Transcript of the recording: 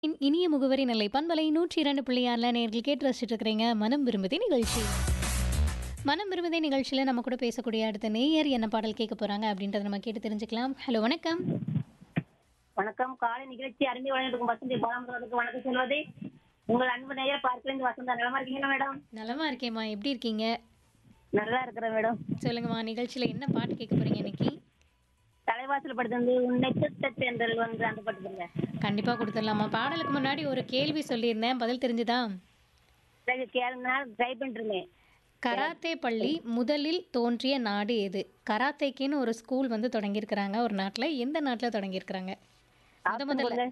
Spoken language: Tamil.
இன் இனிய முகவரி நிலை பண்பலை நூற்றி இரண்டு புள்ளியாரில் நேர்கள் கேட்டு ரசிச்சுட்டு இருக்கிறீங்க மனம் விரும்புதே நிகழ்ச்சி மனம் விரும்புதே நிகழ்ச்சியில் நம்ம கூட பேசக்கூடிய அடுத்த நேயர் என்ன பாடல் கேட்க போகிறாங்க அப்படின்றத நம்ம கேட்டு தெரிஞ்சுக்கலாம் ஹலோ வணக்கம் வணக்கம் காலை நிகழ்ச்சி அருமை வழங்கிருக்கும் வசந்தி பாலாமரத்துக்கு வணக்கம் சொல்வது உங்கள் அன்பு நேயர் பார்க்கலேருந்து வசந்தா நலமா இருக்கீங்களா மேடம் நலமா இருக்கேம்மா எப்படி இருக்கீங்க நல்லா இருக்கிறேன் மேடம் சொல்லுங்கம்மா நிகழ்ச்சியில் என்ன பாட்டு கேட்க போகிறீங்க இன்னைக்கு தலைவாசல் படுத்து வந்து உன்னை சுத்தத்து என்றல் வந்து அந்த படுத்துங்க கண்டிப்பாக கொடுத்துடலாமா பாடலுக்கு முன்னாடி ஒரு கேள்வி சொல்லியிருந்தேன் பதில் தெரிஞ்சுதா சரி கேளுங்க ட்ரை பண்ணிருந்தேன் கராத்தே பள்ளி முதலில் தோன்றிய நாடு எது கராத்தேக்குன்னு ஒரு ஸ்கூல் வந்து தொடங்கியிருக்கிறாங்க ஒரு நாட்டில் எந்த நாட்டில் தொடங்கியிருக்கிறாங்க முத முதல்ல